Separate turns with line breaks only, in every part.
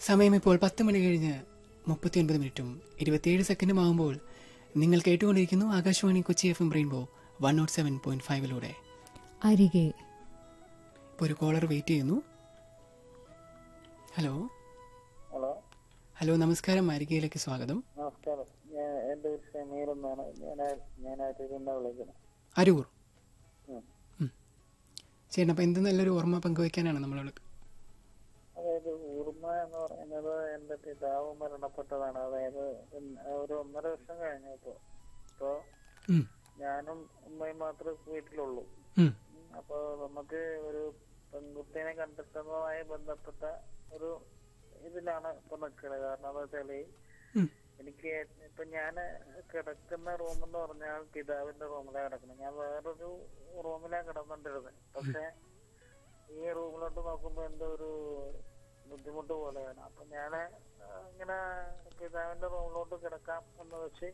സമയം ഇപ്പോൾ പത്ത് മണി കഴിഞ്ഞ് മുപ്പത്തിയൊൻപത് മിനിറ്റും ഇരുപത്തിയേഴ് സെക്കൻഡും ആകുമ്പോൾ നിങ്ങൾ കേട്ടുകൊണ്ടിരിക്കുന്നു Akashvani Kochi F M rainbow one nought seven point ഫൈവിലൂടെ
അരികെ
ഇപ്പോൾ ഒരു കോളർ വെയിറ്റ് ചെയ്യുന്നു ഹലോ
ഹലോ
ഹലോ നമസ്കാരം അരികയിലേക്ക് സ്വാഗതം
നമസ്കാരം ഞാൻ എൻ്റെ പേര് ഷമീർ എന്നാണ് ഞാൻ ഞാനായിട്ട് ഇരുന്ന വിളിക്കുന്നത്
അരൂർ
ഉം.
ഉം. ചേട്ടൻ അപ്പം എന്ത് നല്ലൊരു ഓർമ്മ പങ്കുവയ്ക്കാനാണ് നമ്മൾ
അതായത് ഊർമ്മ എന്ന് പറയുന്നത് എൻ്റെ പിതാവ് മരണപ്പെട്ടതാണ് അതായത് ഇൻ- ഒരു ഒന്നര വർഷം കഴിഞ്ഞപ്പോൾ ഇപ്പോൾ ഞാനും ഉമ്മയും മാത്രമേ വീട്ടിലുള്ളൂ ഉം. അപ്പൊ നമുക്ക് ഒരു പെൺകുട്ടിയെ കണ്ടെത്തുന്നതുമായി ബന്ധപ്പെട്ട ഒരു ഇതിലാണ് ഇപ്പൊ നിൽക്കുന്നത് കാരണം എന്താ വെച്ചാല് എനിക്ക് ഇപ്പൊ ഞാൻ കിടക്കുന്ന റൂം എന്ന് പറഞ്ഞാൽ പിതാവിന്റെ റൂമിലാണ് കിടക്കുന്നത് ഞാൻ വേറൊരു റൂമിലാണ് കിടന്നിട്ടിരുന്നത് പക്ഷെ ഈ റൂമിലോട്ട് നോക്കുമ്പോ എന്തോ ഒരു ബുദ്ധിമുട്ട് പോലെയാണ് അപ്പൊ ഞാൻ ഇങ്ങനെ പിതാവിന്റെ റൂമിലോട്ട് കിടക്കാം എന്ന് വെച്ച്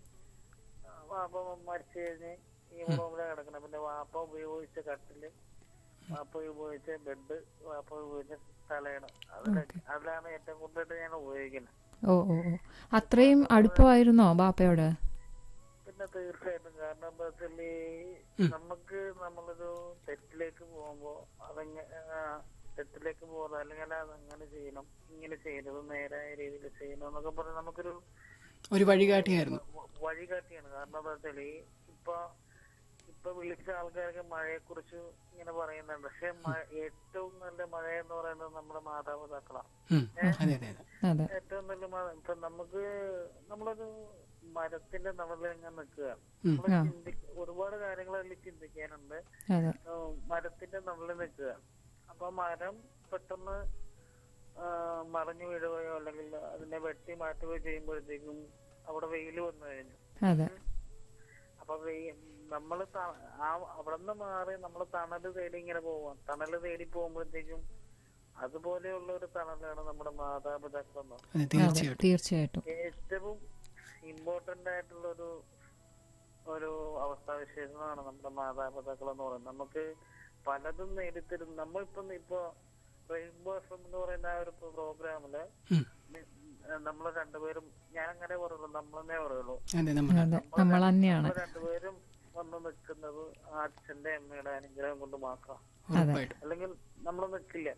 വാപ്പ മരിച്ചു കഴിഞ്ഞ് ഈ റൂമിലാണ് കിടക്കുന്നത് പിന്നെ വാപ്പ ഉപയോഗിച്ച കട്ടില് വാപ്പ ഉപയോഗിച്ച ബെഡ് വാപ്പ ഉപയോഗിച്ച തലയണ അതിലൊക്കെ അതിലാണ് ഏറ്റവും കൂടുതലായിട്ട് ഞാൻ ഉപയോഗിക്കുന്നത്
ഓ ഓ ഓ അത്രയും അടുപ്പമായിരുന്നോ ബാപ്പയോട്
പിന്നെ തീർച്ചയായിട്ടും കാരണം എന്താ വെച്ചാല് നമുക്ക് നമ്മളൊരു തെറ്റിലേക്ക് പോകുമ്പോ അതങ്ങ ആ, തെറ്റിലേക്ക് പോകുന്നത് അല്ലെങ്കിൽ അത് അങ്ങനെ ചെയ്യണം ഇങ്ങനെ ചെയ്യരുത് നേരായ രീതിയിൽ ചെയ്യണം എന്നൊക്കെ പറഞ്ഞ് നമുക്കൊരു
ഒരു വഴികാട്ടിയായിരുന്നു
വ- വഴികാട്ടിയാണ് കാരണം എന്താ വെച്ചാല് ഇപ്പൊ ഇപ്പൊ വിളിച്ച ആൾക്കാർക്ക് മഴയെ കുറിച്ച് ഇങ്ങനെ പറയുന്നുണ്ട് പക്ഷെ മ- ഏറ്റവും നല്ല മഴ എന്ന് പറയുന്നത് നമ്മുടെ മാതാപിതാക്കളാണ്
ഉം. അതെ അതെ അതെ
അതെ
ഏറ്റവും നല്ല മഴ ഇപ്പൊ നമുക്ക് നമ്മളൊരു മരത്തിന്റെ നടുവിൽ ഇങ്ങനെ നിൽക്കുക
ഉം.
നമ്മള് ചിന്തി ഒരുപാട് കാര്യങ്ങൾ അതിൽ ചിന്തിക്കാനുണ്ട്
അതെ
ഉം, മരത്തിന്റെ നടുവിൽ നിൽക്കുക അപ്പൊ മരം പെട്ടെന്ന് ആ, മറിഞ്ഞു വീഴുകയോ അല്ലെങ്കിൽ അതിനെ വെട്ടി മാറ്റുകയോ ചെയ്യുമ്പോഴത്തേക്കും അവിടെ വെയിൽ വന്നു കഴിഞ്ഞു
അതെ
അപ്പൊ വെയി- നമ്മള് ത- ആ അവിടുന്ന് മാറി നമ്മൾ തണല് തേടി ഇങ്ങനെ പോവാം തണല് തേടി പോകുമ്പോഴത്തേക്കും അതുപോലെയുള്ള ഒരു തണലാണ് നമ്മുടെ മാതാപിതാക്കൾ എന്ന് പറയുന്നത്.
അതെ
അതെ
തീർച്ചയായിട്ടും
തീർച്ചയായിട്ടും
ഏറ്റവും ഇമ്പോർട്ടന്റ് ആയിട്ടുള്ള ഒരു ഒരു അവസ്ഥാവിശേഷമാണ് നമ്മുടെ മാതാപിതാക്കൾ എന്ന് പറയുന്നത് നമുക്ക് പലതും നേടിത്തരും നമ്മളിപ്പം ഇപ്പൊ റെയിൻബോ എഫ് എം എന്ന് പറയുന്ന ആ ഒരു പ്രോഗ്രാമില്
ഉം.
നമ്മൾ രണ്ടുപേരും ഞാൻ അങ്ങനെ പറയുള്ളൂ നമ്മളെന്നേ പറയുള്ളൂ
അതെ നമ്മൾ
അതെ നമ്മൾ തന്നെയാണ്
നമ്മൾ രണ്ടുപേരും വന്ന് നിൽക്കുന്നത് ആ അച്ഛന്റെ അമ്മയുടെ അനുഗ്രഹം കൊണ്ട് മാത്രം
ഉറപ്പായിട്ടും
അല്ലെങ്കിൽ നമ്മൾ നിൽക്കില്ല